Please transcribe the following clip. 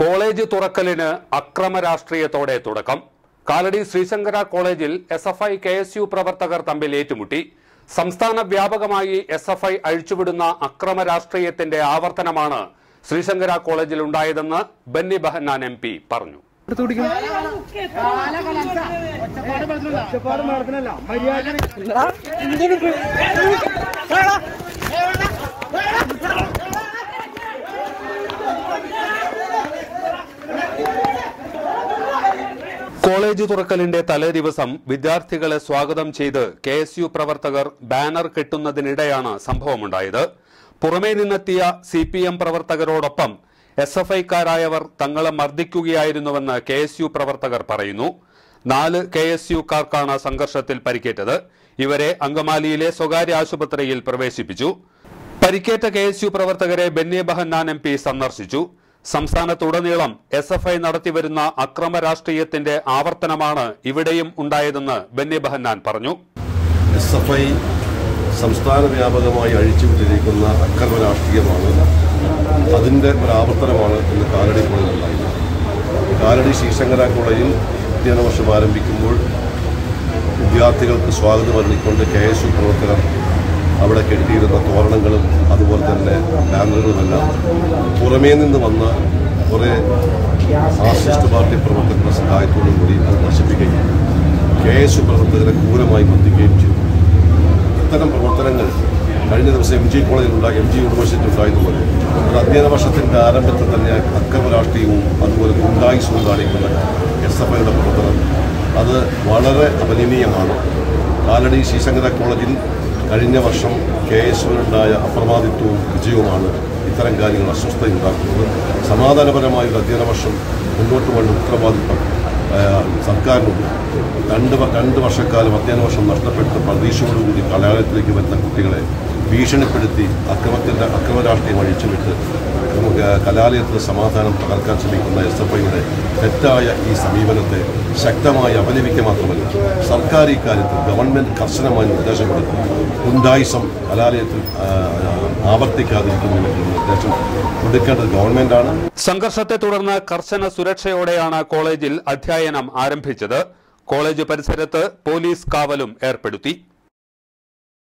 college തുറക്കലിന് അക്രമ രാഷ്ട്രീയത്തോടെ തുടക്കം കാലടി ശ്രീശങ്കര കോളേജിൽ S F I K S U പ്രവർത്തകർ തമ്മിൽ ഏറ്റുമുട്ടി സംസ്ഥാന വ്യാപകമായി എസ് എഫ് ഐ അഴിച്ചുവിടുന്ന അക്രമ രാഷ്ട്രീയത്തിന്റെ ആവർത്തനമാണ് ശ്രീശങ്കര കോളേജിൽ ഉണ്ടായതെന്ന് ബെന്നി ബഹന്നാൻ എം പി പറഞ്ഞു ഒച്ചപ്പാട് നടത്തുന്നല്ല മര്യാദ കോളേജ് തുറക്കലിന്റെ തലേ ദിവസം വിദ്യാർത്ഥികളെ സ്വാഗതം ചെയ്ത് കെ എസ് യു പ്രവർത്തകർ ബാനർ കെട്ടുന്നതിനിടെയാണ് സംഭവമുണ്ടായത് പുറമേ നിന്നെത്തിയ സി പി എം പ്രവർത്തകരോടൊപ്പം എസ് എഫ് ഐക്കാരായവർ തങ്ങളെ മർദ്ദിക്കുകയായിരുന്നുവെന്ന് കെ എസ് യു പ്രവർത്തകർ പറയുന്നു നാല് കെ എസ് യുക്കാർക്കാണ് സംഘർഷത്തിൽ പരിക്കേറ്റത് ഇവരെ അങ്കമാലിയിലെ സ്വകാര്യ ആശുപത്രിയിൽ പ്രവേശിപ്പിച്ചു പരിക്കേറ്റ കെ എസ് യു പ്രവർത്തകരെ ബെന്നി ബഹന്നാൻ എം പി സന്ദർശിച്ചു സംസ്ഥാനത്തുടനീളം എസ് എഫ് ഐ നടത്തിവരുന്ന അക്രമ രാഷ്ട്രീയത്തിന്റെ ആവർത്തനമാണ് ഇവിടെയും ഉണ്ടായതെന്ന് ബെന്നി ബഹന്നാൻ പറഞ്ഞു എസ് എഫ് ഐ സംസ്ഥാന വ്യാപകമായി അഴിച്ചുവിട്ടിരിക്കുന്ന അക്രമ രാഷ്ട്രീയമാണ് അതിൻ്റെ ഒരു ആവർത്തനമാണ് ഇന്ന് കാലടി കോളേജിൽ ഉണ്ടായത് കാലടി ശ്രീശങ്കര കോളേജിൽ അധ്യയന വർഷം ആരംഭിക്കുമ്പോൾ വിദ്യാർത്ഥികൾക്ക് സ്വാഗതം അറിയിക്കൊണ്ട് കെ എസ് യു പ്രവർത്തകർ അവിടെ കെട്ടിയിരുന്ന തോരണങ്ങളും അതുപോലെ തന്നെ ബാനറുകളുമെല്ലാം പുറമേ നിന്ന് വന്ന കുറേ മാർക്സിസ്റ്റ് പാർട്ടി പ്രവർത്തകരുടെ സഹായത്തോടു കൂടി അത് നശിപ്പിക്കുകയും കെ എസ് യു പ്രവർത്തകരെ ക്രൂരമായി ബന്ധിക്കുകയും ചെയ്തു ഇത്തരം പ്രവർത്തനങ്ങൾ കഴിഞ്ഞ ദിവസം എം ജി കോളേജിൽ ഉണ്ടായി എം ജി യൂണിവേഴ്സിറ്റി ഉണ്ടായതുപോലെ ഒരു അധ്യയന വർഷത്തിൻ്റെ ആരംഭത്തിൽ തന്നെ അക്രമ രാഷ്ട്രീയവും അതുപോലെ ഗുണ്ടായുസവും കാണിക്കുന്ന എസ് എഫ് ഐയുടെ പ്രവർത്തനം അത് വളരെ അപലനീയമാണ് കാലടി ശ്രീശങ്കര കോളേജിൽ കഴിഞ്ഞ വർഷം കെ എസ് യുവിനുണ്ടായ അപ്രമാദിത്വവും വിജയവുമാണ് ഇത്തരം കാര്യങ്ങൾ അസ്വസ്ഥയുണ്ടാക്കുന്നത് സമാധാനപരമായ ഒരു അധ്യയന വർഷം മുന്നോട്ട് വേണ്ട ഉത്തരവാദിത്വം ആ, സർക്കാരിനുണ്ട് രണ്ട് വ- രണ്ട് വർഷക്കാലം അധ്യയന വർഷം നഷ്ടപ്പെട്ട് പ്രതീക്ഷയോടുകൂടി കലാലയത്തിലേക്ക് വരുന്ന കുട്ടികളെ ഭീഷണിപ്പെടുത്തി അക്രമത്തിൻ്റെ അക്രമ രാഷ്ട്രീയം അഴിച്ചുവിട്ട് നമുക്ക് കലാലയത്തിൽ സമാധാനം തകർക്കാൻ ശ്രമിക്കുന്ന എസ് എഫ് ഐയുടെ തെറ്റായ ഈ സമീപനത്തെ ശക്തമായി അപലപിക്കുക മാത്രമല്ല സർക്കാർ ഇക്കാര്യത്തിൽ ഗവൺമെൻറ് കർശനമായ നിർദ്ദേശം കൊടുക്കും ഗുണ്ടായിസം കലാലയത്തിൽ ആ, ആവർത്തിക്കാതിരിക്കുന്നതിന് നിർദ്ദേശം കൊടുക്കേണ്ടത് ഗവൺമെൻറ്റാണ് സംഘർഷത്തെ തുടർന്ന് കർശന സുരക്ഷയോടെയാണ് കോളേജിൽ അധ്യയനം ആരംഭിച്ചത് കോളേജ് പരിസരത്ത് പോലീസ് കാവലും ഏർപ്പെടുത്തി